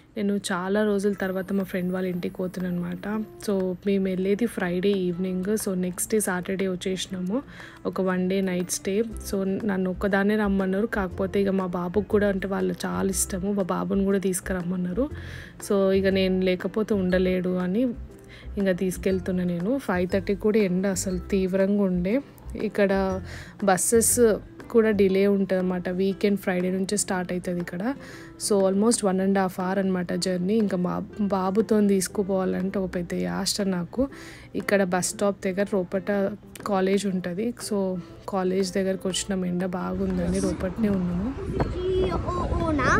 నేను చాలా రోజుల తర్వాత మా ఫ్రెండ్ వాళ్ళ ఇంటికి పోతున్నాను అనమాట సో మేము వెళ్ళేది Friday evening so next day Saturday వచ్చేసినాము ఒక one day night stay so నన్ను ఒక్కదాన్నే రమ్మన్నారు కాకపోతే ఇక మా బాబుకి కూడా అంటే వాళ్ళు చాలా ఇష్టము మా బాబుని కూడా తీసుకురమ్మన్నారు సో ఇక నేను లేకపోతే ఉండలేడు అని ఇంకా తీసుకెళ్తున్నా నేను ఫైవ్ థర్టీకి కూడా ఎండ అసలు తీవ్రంగా ఉండే ఇక్కడ బస్సెస్ కూడా డిలే ఉంటుంది అనమాట వీకెండ్ ఫ్రైడే నుంచి స్టార్ట్ అవుతుంది ఇక్కడ so almost one and half hour అనమాట జర్నీ ఇంకా మా బాబుతో తీసుకుపోవాలంటే ఒక పెద్ద యాష్ట నాకు ఇక్కడ బస్ స్టాప్ దగ్గర రోపట కాలేజ్ ఉంటుంది సో కాలేజ్ దగ్గరకు వచ్చినాం ఎండ బాగుందని రోపట్నే ఉన్నాము ఓనా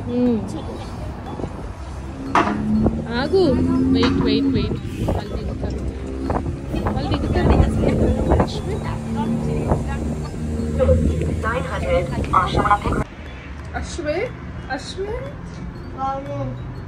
ఆగు వెయిట్ వెయిట్ వెయిట్ వాళ్ళు దిగుతారు వాళ్ళు దిగుతారు అశ్వే అశ్వే అవును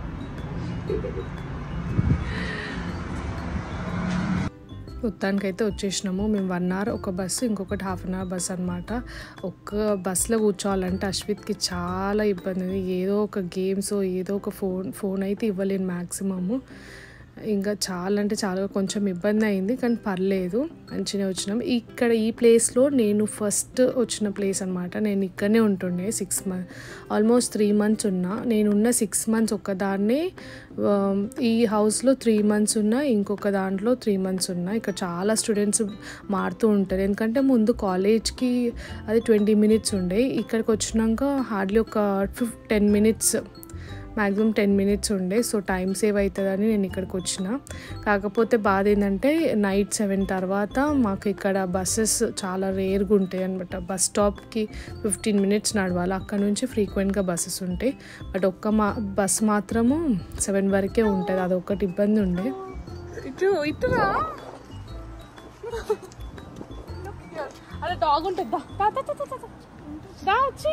మొత్తానికైతే వచ్చేసినాము మేము వన్ అవర్ ఒక బస్సు ఇంకొకటి హాఫ్ అన్ అవర్ బస్ అనమాట ఒక్క బస్సులో కూర్చోవాలంటే అశ్విత్కి చాలా ఇబ్బంది ఉంది ఏదో ఒక గేమ్స్ ఏదో ఒక ఫోన్ ఫోన్ అయితే ఇవ్వలేను మ్యాక్సిమము ఇంకా చాలా అంటే చాలా కొంచెం ఇబ్బంది అయింది కానీ పర్లేదు మంచిగా వచ్చినాం ఇక్కడ ఈ ప్లేస్లో నేను ఫస్ట్ వచ్చిన ప్లేస్ అనమాట నేను ఇక్కడనే ఉంటుండే six month almost three months ఉన్నా నేనున్న సిక్స్ మంత్స్ ఒక్కదాన్నే ఆ, ఈ హౌస్లో త్రీ మంత్స్ ఉన్నా ఇంకొక దాంట్లో త్రీ మంత్స్ ఉన్నా ఇక్కడ చాలా స్టూడెంట్స్ మారుతూ ఉంటారు ఎందుకంటే ముందు కాలేజ్కి అది ట్వంటీ మినిట్స్ ఉండే ఇక్కడికి వచ్చినాక హార్డ్లీ ఒక fif ten minutes maximum ten minutes ఉండే సో టైం సేవ్ అవుతుందని నేను ఇక్కడికి వచ్చిన కాకపోతే బాధ ఏంటంటే నైట్ సెవెన్ తర్వాత మాకు ఇక్కడ బస్సెస్ చాలా రేర్గా ఉంటాయి అనమాట బస్ స్టాప్కి ఫిఫ్టీన్ మినిట్స్ నడవాలి అక్కడ నుంచి ఫ్రీక్వెంట్గా బస్సెస్ ఉంటాయి బట్ ఒక్క మా బస్ మాత్రము సెవెన్ వరకే ఉంటుంది అదొకటి ఇబ్బంది ఉండే ఇటు ఇటురా అలా డాగ్ ఉంటుంది దా దా దా దా దా దా వచ్చి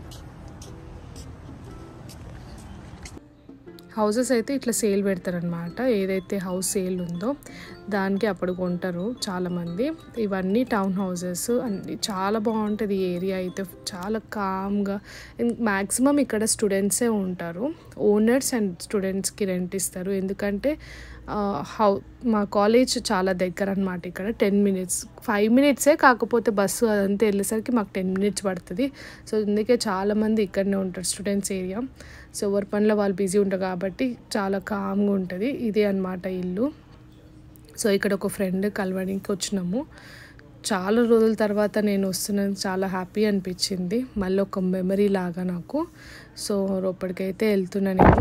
హౌసెస్ అయితే ఇట్లా సేల్ పెడతారనమాట ఏదైతే హౌస్ సేల్ ఉందో దానికి అప్పుడు కొంటారు చాలామంది ఇవన్నీ టౌన్ హౌసెస్ అన్ని చాలా బాగుంటుంది ఈ ఏరియా అయితే చాలా కామ్గా మ్యాక్సిమం ఇక్కడ స్టూడెంట్సే ఉంటారు ఓనర్స్ అండ్ స్టూడెంట్స్కి రెంట్ ఇస్తారు ఎందుకంటే ఆ, హౌ మా కాలేజ్ చాలా దగ్గర అనమాట ఇక్కడ టెన్ మినిట్స్ ఫైవ్ మినిట్సే కాకపోతే బస్సు అదంతా వెళ్ళేసరికి మాకు టెన్ మినిట్స్ పడుతుంది సో అందుకే చాలామంది ఇక్కడనే ఉంటారు స్టూడెంట్స్ ఏరియా సో ఎవరి పనిలో వాళ్ళు బిజీ ఉంటారు కాబట్టి చాలా కామ్గా ఉంటుంది ఇదే అనమాట ఇల్లు సో ఇక్కడ ఒక ఫ్రెండ్ కలవడానికి వచ్చినాము చాలా రోజుల తర్వాత నేను వస్తున్నాను చాలా హ్యాపీ అనిపించింది మళ్ళీ ఒక మెమరీ లాగా నాకు సో లోపలికైతే వెళ్తున్నా నేను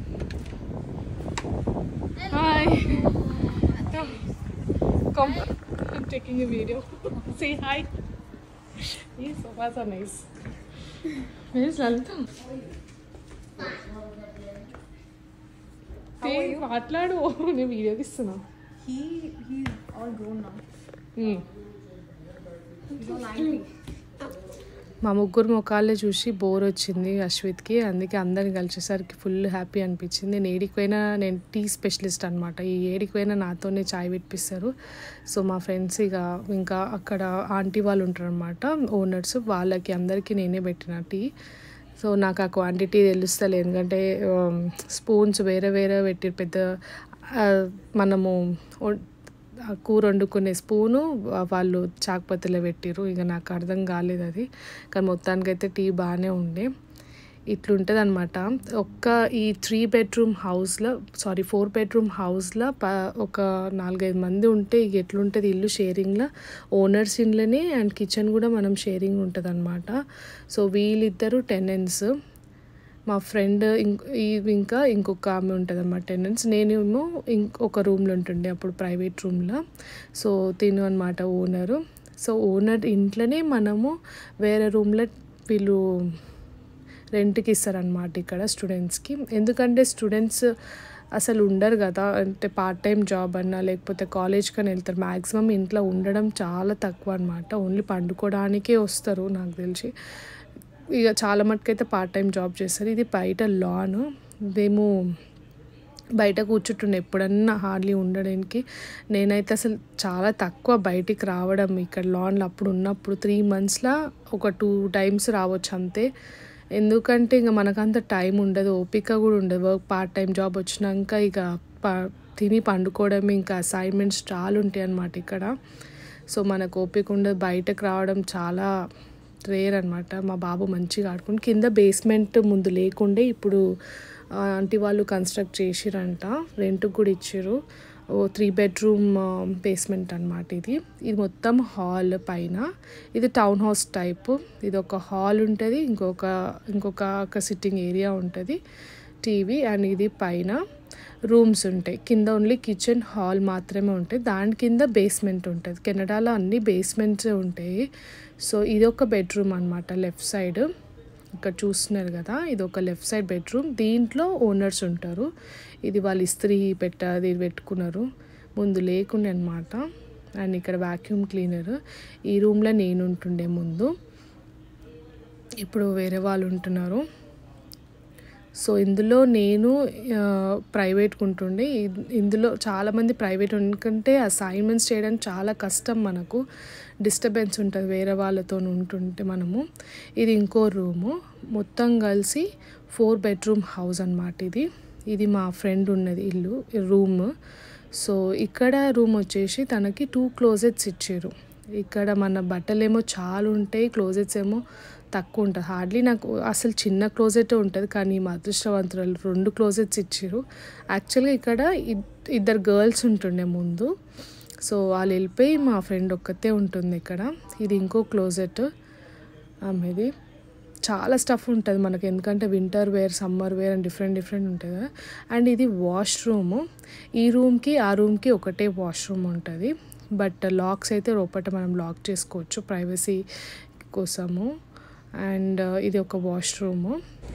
hi come taking a video say hi ఈ sofas are nice Where's Lalita? ఏ, మాట్లాడు నేను వీడియో తీస్తున్నా He he's all grown now. Um. He's all angry. మా ముగ్గురు ముఖాలే చూసి బోర్ వచ్చింది అశ్విత్కి అందుకే అందరిని కలిసేసరికి ఫుల్ హ్యాపీ అనిపించింది నేను ఏడికిపోయినా నేను టీ స్పెషలిస్ట్ అనమాట ఈ ఏడికిపోయినా నాతోనే చాయ్ పెట్టిస్తారు సో మా ఫ్రెండ్స్ ఇక ఇంకా అక్కడ ఆంటీ వాళ్ళు ఉంటారు అనమాట ఓనర్స్ వాళ్ళకి అందరికీ నేనే పెట్టిన టీ సో నాకు ఆ క్వాంటిటీ తెలుస్తలే ఎందుకంటే స్పూన్స్ వేరే వేరే పెట్టి పెద్ద ఆ, మనము వ- ఆ కూర వండుకునే స్పూను వా- వాళ్ళు చాకుపత్తిలో పెట్టిర్రు ఇక నాకు అర్థం కాలేదు అది కానీ మొత్తానికైతే టీ బాగానే ఉండే ఇట్లుంటుంది అనమాట ఒక్క ఈ త్రీ బెడ్రూమ్ హౌస్లో సారీ ఫోర్ బెడ్రూమ్ హౌస్లో ప ఒక నాలుగైదు మంది ఉంటే ఇక ఎట్లుంటుంది ఇల్లు షేరింగ్లో ఓనర్స్ ఇండ్లనే అండ్ కిచెన్ కూడా మనం షేరింగ్ ఉంటుంది అనమాట సో వీళ్ళిద్దరు టెనెంట్స్ మా ఫ్రెండ్ ఇంకా ఇంకొక ఆమె ఉంటుంది అన్నమాట టెనెంట్స్ నేనేమో ఇంకొక రూమ్లో ఉంటుండే అప్పుడు ప్రైవేట్ రూమ్లో సో తిను అనమాట ఓనరు సో ఓనర్ ఇంట్లోనే మనము వేరే రూమ్లో వీళ్ళు రెంట్కి ఇస్తారనమాట ఇక్కడ స్టూడెంట్స్కి ఎందుకంటే స్టూడెంట్స్ అసలు ఉండరు కదా అంటే పార్ట్ టైం జాబ్ అన్నా లేకపోతే కాలేజ్ కానీ వెళ్తారు మ్యాక్సిమం ఇంట్లో ఉండడం చాలా తక్కువ అనమాట ఓన్లీ పండుకోవడానికే వస్తారు నాకు తెలిసి ఇక చాలా మటుకైతే పార్ట్ టైం జాబ్ చేస్తారు ఇది బయట లాన్ మేము బయట కూర్చుంటుండే ఎప్పుడన్నా హార్డ్లీ ఉండడానికి నేనైతే అసలు చాలా తక్కువ బయటికి రావడం ఇక్కడ లాన్లో అప్పుడు ఉన్నప్పుడు త్రీ మంత్స్లో ఒక టూ టైమ్స్ రావచ్చు అంతే ఎందుకంటే ఇంకా మనకంత టైం ఉండదు ఓపిక కూడా ఉండదు వర్క్ పార్ట్ టైం జాబ్ వచ్చినాక ఇక ప- తిని పండుకోవడం ఇంకా అసైన్మెంట్స్ చాలా ఉంటాయి అన్నమాట ఇక్కడ సో మనకు ఓపిక ఉండదు బయటకు రావడం చాలా రేర్ అనమాట మా బాబు మంచిగా ఆడుకుని కింద బేస్మెంట్ ముందు లేకుండే ఇప్పుడు ఆ, ఆంటీ వాళ్ళు కన్స్ట్రక్ట్ చేసిరంట రెంట్కి కూడా ఇచ్చారు ఓ త్రీ బెడ్రూమ్ బేస్మెంట్ అనమాట ఇది ఇది మొత్తం హాల్ పైన ఇది టౌన్ హౌస్ టైప్ ఇది ఒక హాల్ ఉంటుంది ఇంకొక ఇంకొక ఒక సిట్టింగ్ ఏరియా ఉంటుంది టీవీ అండ్ ఇది పైన రూమ్స్ ఉంటాయి కింద ఓన్లీ కిచెన్ హాల్ మాత్రమే ఉంటాయి దాని కింద బేస్మెంట్ ఉంటుంది కెనడాలో అన్ని బేస్మెంట్స్ ఉంటాయి సో ఇది ఒక బెడ్రూమ్ అనమాట లెఫ్ట్ సైడ్ ఇక్కడ చూస్తున్నారు కదా ఇది ఒక లెఫ్ట్ సైడ్ బెడ్రూమ్ దీంట్లో ఓనర్స్ ఉంటారు ఇది వాళ్ళు ఇస్త్రీ పెట్టది పెట్టుకున్నారు ముందు లేకుండే అనమాట అండ్ ఇక్కడ వాక్యూమ్ క్లీనర్ ఈ రూమ్లో నేను ఉంటుండే ముందు ఇప్పుడు వేరే వాళ్ళు ఉంటున్నారు సో ఇందులో నేను ప్రైవేట్గా ఉంటుండే ఇ- ఇందులో చాలామంది ప్రైవేట్ ఎందుకంటే అసైన్మెంట్స్ చేయడానికి చాలా కష్టం మనకు డిస్టర్బెన్స్ ఉంటుంది వేరే వాళ్ళతో ఉంటుంటే మనము ఇది ఇంకో రూము మొత్తం కలిసి ఫోర్ బెడ్రూమ్ హౌస్ అన్నమాట ఇది ఇది మా ఫ్రెండ్ ఉన్నది ఇల్లు రూమ్ సో ఇక్కడ రూమ్ వచ్చేసి తనకి టూ క్లోజెట్స్ ఇచ్చారు ఇక్కడ మన బట్టలేమో చాలా ఉంటాయి క్లోజెట్స్ ఏమో తక్కువ ఉంటుంది హార్డ్లీ నాకు అసలు చిన్న క్లోజెట్ ఉంటుంది కానీ మా అదృష్టవంతురాలు రెండు క్లోజెట్స్ ఇచ్చారు యాక్చువల్గా ఇక్కడ ఇద్- ఇద్దరు గర్ల్స్ ఉంటుండే ముందు సో వాళ్ళు వెళ్ళిపోయి మా ఫ్రెండ్ ఒక్కతే ఉంటుంది ఇక్కడ ఇది ఇంకో క్లోజెట్ ఆమెది చాలా స్టఫ్ ఉంటుంది మనకి ఎందుకంటే winter wear summer wear and different different ఉంటుంది కదా అండ్ ఇది వాష్రూము ఈ రూమ్కి ఆ రూమ్కి ఒకటే వాష్రూమ్ ఉంటుంది బట్ లాక్స్ అయితే లోపల మనం లాక్ చేసుకోవచ్చు ప్రైవసీ కోసము అండ్ ఇది ఒక వాష్రూము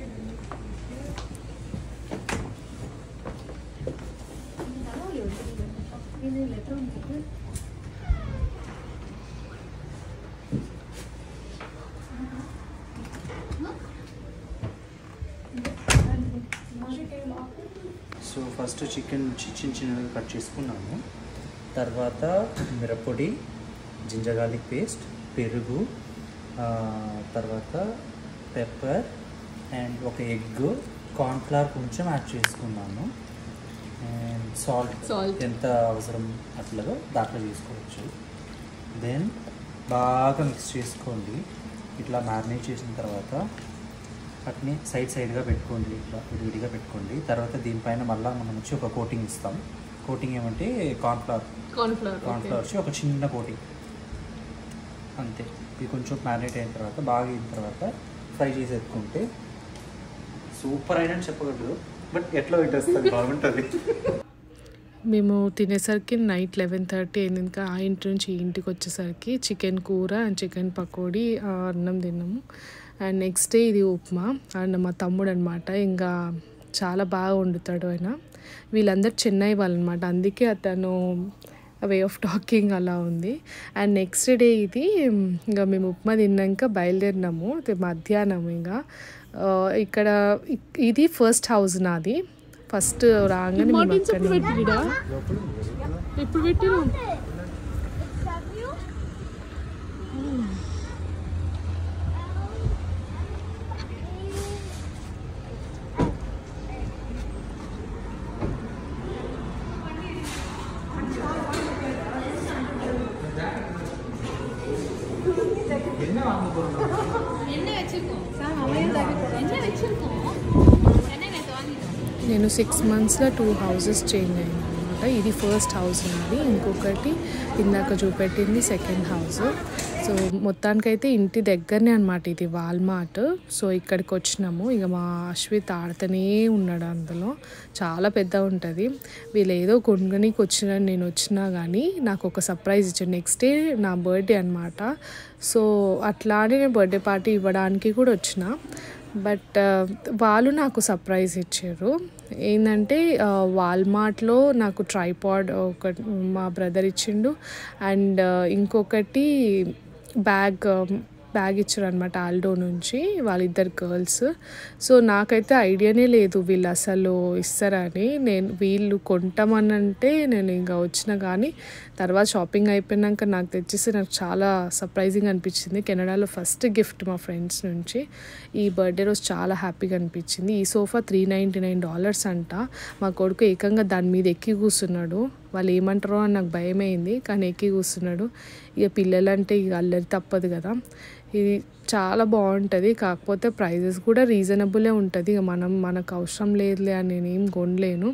సో ఫస్ట్ చికెన్ చిన్న చిన్నగా కట్ చేసుకున్నాము తర్వాత మిరప్పొడి జింజర్ గార్లిక్ పేస్ట్ పెరుగు ఆ, తర్వాత పెప్పర్ అండ్ ఒక ఎగ్ కార్న్ఫ్లవర్ కొంచెం యాడ్ చేసుకున్నాను అండ్ సాల్ట్ Salt. ఎంత అవసరం అట్లదో దాంట్లో చేసుకోవచ్చు దెన్ బాగా మిక్స్ చేసుకోండి ఇట్లా మ్యారినేట్ చేసిన తర్వాత వాటిని సైడ్ సైడ్గా పెట్టుకోండి ఇట్లా విడివిడిగా పెట్టుకోండి తర్వాత దీనిపైన మళ్ళీ మనం వచ్చి ఒక కోటింగ్ ఇస్తాం కోటింగ్ ఏమంటే కార్న్ఫ్లవర్ కార్న్ఫ్లవర్ కార్న్ఫ్లవర్ వచ్చి ఒక చిన్న కోటింగ్ అంతే ఇది కొంచెం మ్యారినేట్ అయిన తర్వాత బాగా అయిన తర్వాత ఫ్రై చేసి ఎత్తుకుంటే సూపర్ అయినట్టు చెప్పగలరు బట్ ఎట్లా పెట్టేస్తుంది బాగుంటుంది మేము తినేసరికి నైట్ లెవెన్ థర్టీ అయింది ఇంకా ఆ ఇంటి నుంచి ఈ ఇంటికి వచ్చేసరికి చికెన్ కూర అండ్ చికెన్ పకోడీ ఆ, అన్నం తిన్నాము అండ్ నెక్స్ట్ డే ఇది ఉప్మా అండ్ మా తమ్ముడు అనమాట ఇంకా చాలా బాగా వండుతాడు ఆయన వీళ్ళందరూ చెన్నై వాళ్ళు అనమాట అందుకే అతను వే ఆఫ్ టాకింగ్ అలా ఉంది అండ్ నెక్స్ట్ డే ఇది ఇంకా మేము ఉప్మా తిన్నాక బయలుదేరినాము ఇది మధ్యాహ్నం ఇంకా ఆ, ఇక్కడ ఇ- ఇది ఫస్ట్ హౌస్ నాది ఫస్ట్ రాగానే మేము అక్కడనే ఉన్నాం. ఎప్పుడు పెట్టిరు నేను సిక్స్ మంత్స్లో టూ హౌసెస్ చేంజ్ అయ్యాను అనమాట ఇది ఫస్ట్ హౌస్ నాది ఇంకొకటి ఇందాక చూపెట్టింది సెకండ్ హౌస్ సో మొత్తానికైతే ఇంటి దగ్గరనే అనమాట ఇది వాల్మార్ట్ సో ఇక్కడికి వచ్చినాము ఇక మా అశ్విత్ ఆడుతూనే ఉన్నాడు అందులో చాలా పెద్ద ఉంటుంది వీళ్ళు ఏదో కొనుగోనికి వచ్చిన నేను వచ్చినా కానీ నాకు ఒక సర్ప్రైజ్ ఇచ్చాడు నెక్స్ట్ డే నా బర్త్డే అనమాట సో అట్లానే నేను బర్త్డే పార్టీ ఇవ్వడానికి కూడా వచ్చిన బట్ వాళ్ళు నాకు సర్ప్రైజ్ ఇచ్చారు ఏంటంటే వాల్మార్ట్లో నాకు ట్రైపాడ్ ఒక మా బ్రదర్ ఇచ్చిండు అండ్ ఇంకొకటి బ్యాగ్ బ్యాగ్ ఇచ్చారు అనమాట ఆల్డో నుంచి వాళ్ళిద్దరు గర్ల్స్ సో నాకైతే ఐడియానే లేదు వీళ్ళు అసలు ఇస్తారని నేను వీళ్ళు కొంటామనంటే నేను ఇంకా వచ్చిన కానీ తర్వాత షాపింగ్ అయిపోయినాక నాకు తెచ్చేసి నాకు చాలా సర్ప్రైజింగ్ అనిపించింది కెనడాలో ఫస్ట్ గిఫ్ట్ మా ఫ్రెండ్స్ నుంచి ఈ బర్త్డే రోజు చాలా హ్యాపీగా అనిపించింది ఈ sofa three ninety nine dollars అంట మా కొడుకు ఏకంగా దాని మీద ఎక్కి కూర్చున్నాడు వాళ్ళు ఏమంటారో అని నాకు భయమైంది కానీ ఎక్కి కూర్చున్నాడు ఇక పిల్లలంటే ఇక అల్లరి తప్పదు కదా ఇది చాలా బాగుంటుంది కాకపోతే ప్రైజెస్ కూడా రీజనబులే ఉంటుంది ఇక మనం మనకు అవసరం లేదులే అని నేనేం కొనలేను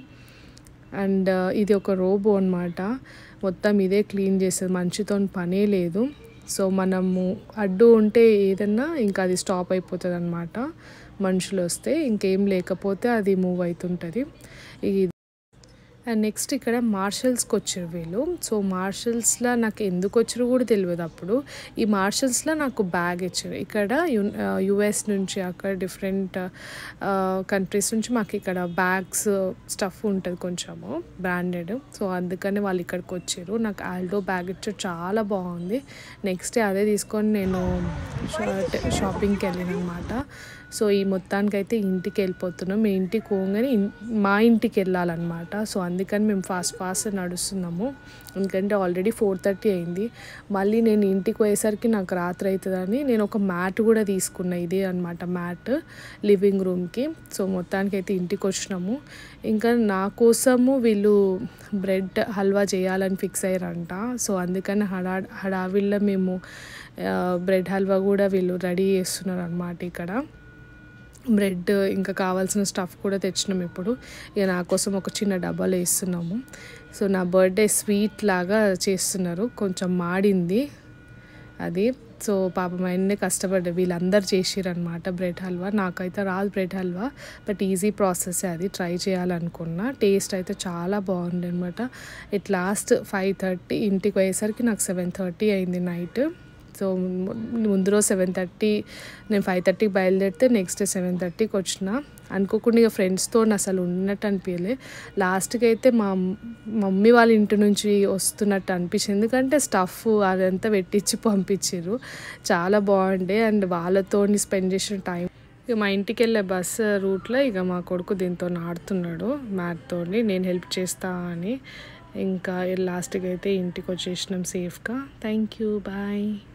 అండ్ ఇది ఒక రోబో అనమాట మొత్తం ఇదే క్లీన్ చేస్తుంది మంచితో పనే లేదు సో మనము అడ్డు ఉంటే ఏదన్నా ఇంకా అది స్టాప్ అయిపోతుంది అనమాట మనుషులు వస్తే ఇంకేం లేకపోతే అది మూవ్ అవుతుంటుంది ఇది అండ్ నెక్స్ట్ ఇక్కడ మార్షల్స్కి వచ్చారు వీళ్ళు సో మార్షల్స్లో నాకు ఎందుకు వచ్చారో కూడా తెలియదు అప్పుడు ఈ మార్షల్స్లో నాకు బ్యాగ్ ఇచ్చారు ఇక్కడ యు యుఎస్ నుంచి అక్కడ డిఫరెంట్ కంట్రీస్ నుంచి మాకు ఇక్కడ బ్యాగ్స్ స్టఫ్ ఉంటుంది కొంచెము బ్రాండెడ్ సో అందుకని వాళ్ళు ఇక్కడికి వచ్చారు నాకు ఆల్డో బ్యాగ్ ఇచ్చారు చాలా బాగుంది నెక్స్ట్ డే అదే తీసుకొని నేను షాపింగ్కి వెళ్ళాను అనమాట సో ఈ మొత్తానికైతే ఇంటికి వెళ్ళిపోతున్నాం మీ ఇంటికి పోగానే ఇన్- మా ఇంటికి వెళ్ళాలన్నమాట సో అందుకని మేము ఫాస్ట్ ఫాస్ట్ నడుస్తున్నాము ఎందుకంటే ఆల్రెడీ ఫోర్ థర్టీ అయింది మళ్ళీ నేను ఇంటికి పోయేసరికి నాకు రాత్రి అవుతుందని నేను ఒక మ్యాట్ కూడా తీసుకున్నా ఇదే అనమాట మ్యాట్ లివింగ్ రూమ్కి సో మొత్తానికి అయితే ఇంటికి వచ్చినాము ఇంకా నా కోసము వీళ్ళు బ్రెడ్ హల్వా చేయాలని ఫిక్స్ అయ్యారంట సో అందుకని హడా హడావిల్లో మేము ఆ, బ్రెడ్ హల్వా కూడా వీళ్ళు రెడీ చేస్తున్నారు అనమాట ఇక్కడ బ్రెడ్ ఇంకా కావాల్సిన స్టఫ్ కూడా తెచ్చినాం ఇప్పుడు ఇక నా కోసం ఒక చిన్న డబ్బాలో వేస్తున్నాము సో నా బర్త్డే స్వీట్ లాగా చేస్తున్నారు కొంచెం మాడింది అది సో పాపం ఆయన్నే కష్టపడ్డా వీళ్ళందరూ చేసిరనమాట బ్రెడ్ హల్వా నాకైతే రాదు bread halwa but easy process అది ట్రై చేయాలనుకున్నా టేస్ట్ అయితే చాలా బాగుంది అనమాట ఇట్ లాస్ట్ ఫైవ్ థర్టీ ఇంటికి పోయేసరికి నాకు సెవెన్ థర్టీ అయింది నైట్ సో ము- ముందు రోజు సెవెన్ థర్టీ నేను ఫైవ్ థర్టీకి బయలుదేరితే నెక్స్ట్ డే సెవెన్ థర్టీకి వచ్చిన అనుకోకుండా ఇక ఫ్రెండ్స్తో అసలు ఉన్నట్టు అనిపించలే లాస్ట్కి అయితే మా మమ్మీ వాళ్ళ ఇంటి నుంచి వస్తున్నట్టు అనిపించింది ఎందుకంటే స్టఫ్ అదంతా పెట్టించి పంపించారు చాలా బాగుండే అండ్ వాళ్ళతో స్పెండ్ చేసిన టైం ఇక మా ఇంటికి వెళ్ళే బస్ రూట్లో ఇక మా కొడుకు దీంతో ఆడుతున్నాడు మ్యాట్తో నేను హెల్ప్ చేస్తా అని ఇంకా లాస్ట్కి అయితే ఇంటికి వచ్చేసినాం సేఫ్గా థ్యాంక్ యూ బాయ్